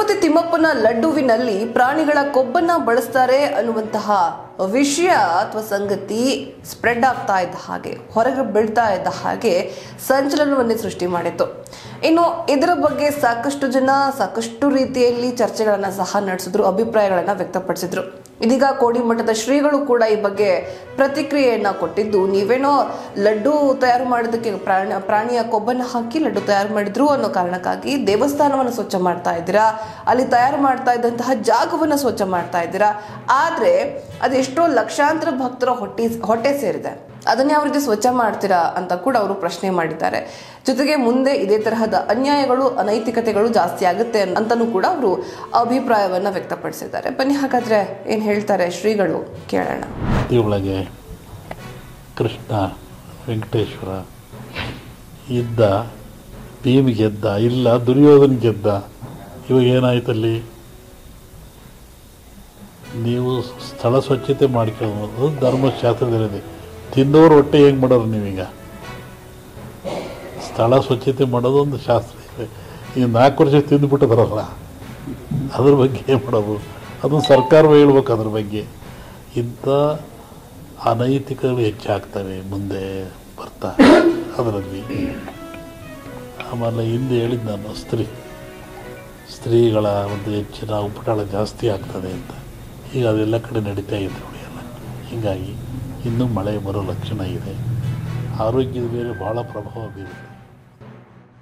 ತಿರುಪತಿ ತಿಮ್ಮಪ್ಪನ ಲಡ್ಡುವಿನಲ್ಲಿ ಪ್ರಾಣಿಗಳ ಕೊಬ್ಬನ್ನ ಬಳಸ್ತಾರೆ ಅನ್ನುವಂತಹ ವಿಷಯ ಅಥವಾ ಸಂಗತಿ ಸ್ಪ್ರೆಡ್ ಆಗ್ತಾ ಇದ್ದ ಹಾಗೆ ಹೊರಗೆ ಬೀಳ್ತಾ ಇದ್ದ ಹಾಗೆ ಸಂಚಲನವನ್ನೇ ಸೃಷ್ಟಿ ಮಾಡಿತ್ತು ಇನ್ನು ಇದರ ಬಗ್ಗೆ ಸಾಕಷ್ಟು ಜನ ಸಾಕಷ್ಟು ರೀತಿಯಲ್ಲಿ ಚರ್ಚೆಗಳನ್ನು ಸಹ ನಡೆಸಿದ್ರು ಅಭಿಪ್ರಾಯಗಳನ್ನು ವ್ಯಕ್ತಪಡಿಸಿದ್ರು ಇದೀಗ ಕೋಡಿಮಠದ ಶ್ರೀಗಳು ಕೂಡ ಈ ಬಗ್ಗೆ ಪ್ರತಿಕ್ರಿಯೆಯನ್ನ ಕೊಟ್ಟಿದ್ದು ನೀವೇನೋ ಲಡ್ಡು ತಯಾರು ಮಾಡೋದಕ್ಕೆ ಪ್ರಾಣ ಪ್ರಾಣಿಯ ಕೊಬ್ಬನ್ನು ಹಾಕಿ ಲಡ್ಡು ತಯಾರು ಮಾಡಿದ್ರು ಅನ್ನೋ ಕಾರಣಕ್ಕಾಗಿ ದೇವಸ್ಥಾನವನ್ನು ಸ್ವಚ್ಛ ಮಾಡ್ತಾ ಇದ್ದೀರಾ ಅಲ್ಲಿ ತಯಾರು ಮಾಡ್ತಾ ಇದ್ದಂತಹ ಜಾಗವನ್ನು ಸ್ವಚ್ಛ ಮಾಡ್ತಾ ಇದ್ದೀರಾ ಆದರೆ ಅದೆಷ್ಟೋ ಲಕ್ಷಾಂತರ ಭಕ್ತರ ಹೊಟ್ಟೆ ಹೊಟ್ಟೆ ಸೇರಿದೆ ಅದನ್ನ ಯಾವ ರೀತಿ ಸ್ವಚ್ಛ ಮಾಡ್ತೀರಾ ಅಂತ ಕೂಡ ಅವರು ಪ್ರಶ್ನೆ ಮಾಡಿದ್ದಾರೆ ಜೊತೆಗೆ ಮುಂದೆ ಇದೇ ತರಹದ ಅನ್ಯಾಯಗಳು ಅನೈತಿಕತೆಗಳು ಜಾಸ್ತಿ ಆಗುತ್ತೆ ಅಂತಲೂ ಕೂಡ ಅವರು ಅಭಿಪ್ರಾಯವನ್ನ ವ್ಯಕ್ತಪಡಿಸಿದ್ದಾರೆ ಬನ್ನಿ ಹಾಗಾದ್ರೆ ಏನ್ ಹೇಳ್ತಾರೆ ಶ್ರೀಗಳು ಕೇಳೋಣ ಒಳಗೆ ಕೃಷ್ಣ ವೆಂಕಟೇಶ್ವರ ಇದ್ದ ಭೀಮ್ ಗೆದ್ದ ಇಲ್ಲ ದುರ್ಯೋಧನ ಗೆದ್ದ ಇವಾಗ ಏನಾಯ್ತಲ್ಲಿ ನೀವು ಸ್ಥಳ ಸ್ವಚ್ಛತೆ ಮಾಡ್ಕೊಳ್ಳೋದು ಧರ್ಮಶಾಸ್ತ್ರದಲ್ಲಿದೆ ತಿನ್ನೋರು ಹೊಟ್ಟೆ ಹೆಂಗೆ ಮಾಡೋರು ನೀವೀಗ ಸ್ಥಳ ಸ್ವಚ್ಛತೆ ಮಾಡೋದು ಒಂದು ಶಾಸ್ತ್ರ ಇದೆ ಈಗ ನಾಲ್ಕು ವರ್ಷ ತಿಂದುಬಿಟ್ಟಿದ್ರಲ್ಲ ಅದ್ರ ಬಗ್ಗೆ ಏನು ಮಾಡೋದು ಅದನ್ನು ಸರ್ಕಾರವೇ ಹೇಳ್ಬೇಕು ಅದ್ರ ಬಗ್ಗೆ ಇಂಥ ಅನೈತಿಕಗಳು ಹೆಚ್ಚಾಗ್ತವೆ ಮುಂದೆ ಬರ್ತಾ ಅದರಲ್ಲಿ ಆಮೇಲೆ ಹಿಂದೆ ಹೇಳಿದ್ದು ನಾನು ಸ್ತ್ರೀ ಸ್ತ್ರೀಗಳ ಒಂದು ಹೆಚ್ಚಿನ ಉಪಟಳ ಜಾಸ್ತಿ ಆಗ್ತದೆ ಅಂತ ಈಗ ಅದೆಲ್ಲ ಕಡೆ ನಡೀತಾ ಇದೆ ನೋಡಿ ಎಲ್ಲ ಹೀಗಾಗಿ ಇನ್ನೂ ಮಳೆ ಬರೋ ಲಕ್ಷಣ ಇದೆ ಆರೋಗ್ಯದ ಮೇಲೆ ಭಾಳ ಪ್ರಭಾವ ಬೀರುತ್ತೆ